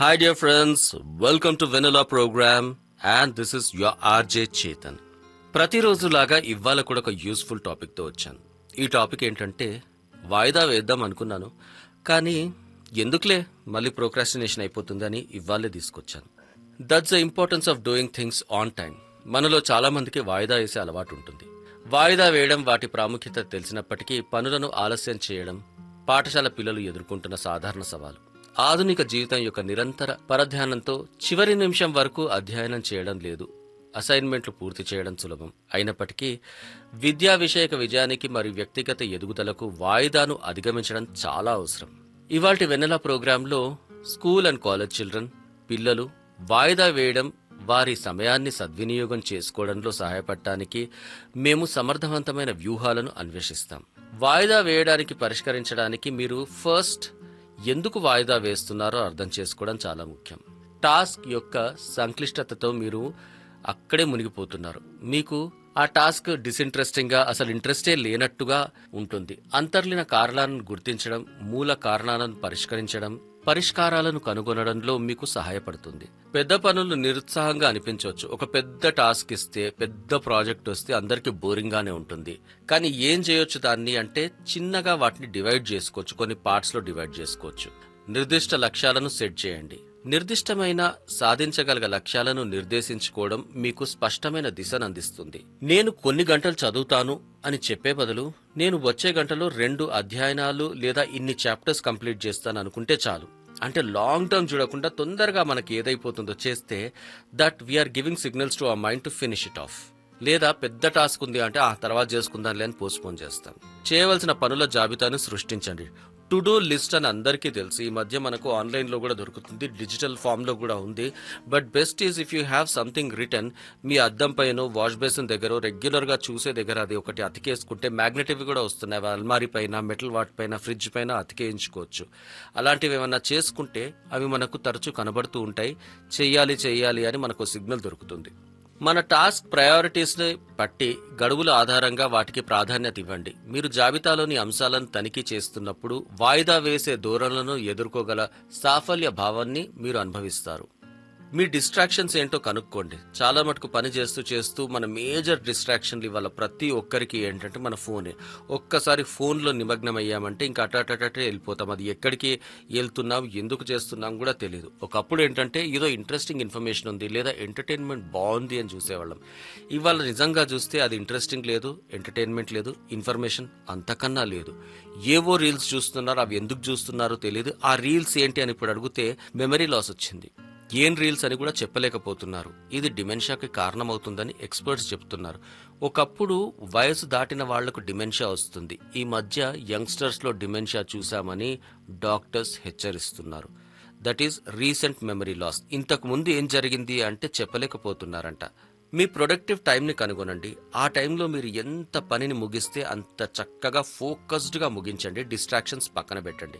Hi, dear friends. Welcome to Vanilla program, and this is your RJ Chetan. ప్రతిరోజులాగా ఇవాళ కూడా ఒక useful టాపిక్తో వచ్చాను ఈ టాపిక్ ఏంటంటే వాయిదా వేద్దాం అనుకున్నాను కానీ ఎందుకులే మళ్ళీ ప్రోక్రాస్టినేషన్ అయిపోతుందని ఇవాళే తీసుకొచ్చాను that's the importance of doing things on time మనలో చాలా మందికి వాయిదా వేసే అలవాటు ఉంటుంది వాయిదా వేయడం వాటి ప్రాముఖ్యత తెలిసినప్పటికీ పనులను ఆలస్యం చేయడం పాఠశాల పిల్లలు ఎదుర్కొంటున్న సాధారణ సవాలు ఆధునిక జీవితం యొక్క నిరంతర పరధ్యానంతో చివరి నిమిషం వరకు అధ్యయనం చేయడం లేదు అసైన్మెంట్లు పూర్తి చేయడం సులభం అయినప్పటికీ విద్యా విషయక విజయానికి మరియు వ్యక్తిగత ఎదుగుదలకు వాయిదాను అధిగమించడం చాలా అవసరం ఇవాల్టి వెన్నెల ప్రోగ్రాంలో స్కూల్ అండ్ కాలేజ్ చిల్డ్రన్ పిల్లలు వాయిదా వేయడం వారి సమయాన్ని సద్వినియోగం చేసుకోవడంలో సహాయపడటానికి మేము సమర్థవంతమైన వ్యూహాలను అన్వేషిస్తాం వాయిదా వేయడానికి పరిష్కరించడానికి మీరు ఫస్ట్ ఎందుకు వాయిదా వేస్తున్నారో అర్థం చేసుకోవడం చాలా ముఖ్యం టాస్క్ యొక్క సంక్లిష్టతతో మీరు అక్కడే మునిగిపోతున్నారు మీకు ఆ టాస్క్ డిసింట్రెస్టింగ్ గా అసలు ఇంట్రెస్టే లేనట్టుగా ఉంటుంది అంతర్లీన కారణాలను గుర్తించడం మూల కారణాలను పరిష్కరించడం పరిష్కారాలను కనుగొనడంలో మీకు సహాయపడుతుంది పెద్ద పనులు నిరుత్సాహంగా అనిపించవచ్చు ఒక పెద్ద టాస్క్ ఇస్తే పెద్ద ప్రాజెక్ట్ వస్తే అందరికీ బోరింగ్ గానే ఉంటుంది కానీ ఏం చేయొచ్చు దాన్ని అంటే చిన్నగా వాటిని డివైడ్ చేసుకోవచ్చు కొన్ని పార్ట్స్ లో డివైడ్ చేసుకోవచ్చు నిర్దిష్ట లక్ష్యాలను సెట్ చేయండి నిర్దిష్టమైన సాధించగల లక్ష్యాలను నిర్దేశించుకోవడం మీకు స్పష్టమైన దిశను అందిస్తుంది నేను కొన్ని గంటలు చదువుతాను అని చెప్పే బదులు నేను వచ్చే గంటలో రెండు అధ్యయనాలు లేదా ఇన్ని చాప్టర్స్ కంప్లీట్ చేస్తాను అనుకుంటే చాలు అంటే లాంగ్ టర్మ్ చూడకుండా తొందరగా మనకి ఏదైపోతుందో చేస్తే that we are giving signals to our mind to finish it off లేదా పెద్ద టాస్క్ ఉంది అంటే ఆ తర్వాత చేసుకుందాంలే అని పోస్ట్పోన్ చేస్తాం చేయవలసిన పనుల జాబితాను సృష్టించండి టు డూ లిస్ట్ అని అందరికీ తెలుసు ఈ మధ్య మనకు ఆన్లైన్లో కూడా దొరుకుతుంది డిజిటల్ ఫామ్లో కూడా ఉంది but best is if you have something return మీ అద్దం పైన వాష్ బేసిన్ దగ్గర రెగ్యులర్గా చూసే దగ్గర అది ఒకటి అతికేసుకుంటే మ్యాగ్నెటివ్ కూడా వస్తున్నాయి అవి అల్మారీ పైన మెటల్ వాట్ పైన ఫ్రిడ్జ్ పైన అతికేయించుకోవచ్చు అలాంటివి ఏమన్నా చేసుకుంటే అవి మనకు తరచూ కనబడుతూ ఉంటాయి చెయ్యాలి చెయ్యాలి అని మనకు సిగ్నల్ దొరుకుతుంది మన టాస్క్ ప్రయారిటీస్ ని బట్టి గడువుల ఆధారంగా వాటికి ప్రాధాన్యత ఇవ్వండి మీరు జాబితాలోని అంశాలను తనిఖీ చేస్తున్నప్పుడు వాయిదా వేసే ధోరణులను ఎదుర్కోగల సాఫల్య భావాన్ని మీరు అనుభవిస్తారు మీ డిస్ట్రాక్షన్స్ ఏంటో కనుక్కోండి చాలా మటుకు పని చేస్తూ చేస్తూ మన మేజర్ డిస్ట్రాక్షన్లు ఇవాళ ప్రతి ఒక్కరికి ఏంటంటే మన ఫోనే ఒక్కసారి ఫోన్లో నిమగ్నం అయ్యామంటే ఇంకా అటాటటే వెళ్ళిపోతాం అది ఎక్కడికి వెళ్తున్నాం ఎందుకు చేస్తున్నాం కూడా తెలియదు ఒకప్పుడు ఏంటంటే ఏదో ఇంట్రెస్టింగ్ ఇన్ఫర్మేషన్ ఉంది లేదా ఎంటర్టైన్మెంట్ బాగుంది అని చూసేవాళ్ళం ఇవాళ నిజంగా చూస్తే అది ఇంట్రెస్టింగ్ లేదు ఎంటర్టైన్మెంట్ లేదు ఇన్ఫర్మేషన్ అంతకన్నా లేదు ఏవో రీల్స్ చూస్తున్నారు అవి ఎందుకు చూస్తున్నారో తెలియదు ఆ రీల్స్ ఏంటి అని ఇప్పుడు అడిగితే మెమరీ లాస్ వచ్చింది ఏం రీల్స్ అని కూడా చెప్పలేకపోతున్నారు ఇది డిమెన్షియాకి కారణమవుతుందని ఎక్స్పర్ట్స్ చెప్తున్నారు ఒకప్పుడు వయసు దాటిన వాళ్లకు డిమెన్షియా వస్తుంది ఈ మధ్య యంగ్స్టర్స్ లో డిమెన్షియా చూశామని డాక్టర్స్ హెచ్చరిస్తున్నారు that is recent memory loss ఇంతకు ముందు ఏం జరిగింది అంటే చెప్పలేకపోతున్నారంట మీ ప్రొడక్టివ్ టైంని కనుగొనండి ఆ టైంలో మీరు ఎంత పనిని ముగిస్తే అంత చక్కగా ఫోకస్డ్గా ముగించండి డిస్ట్రాక్షన్స్ పక్కన పెట్టండి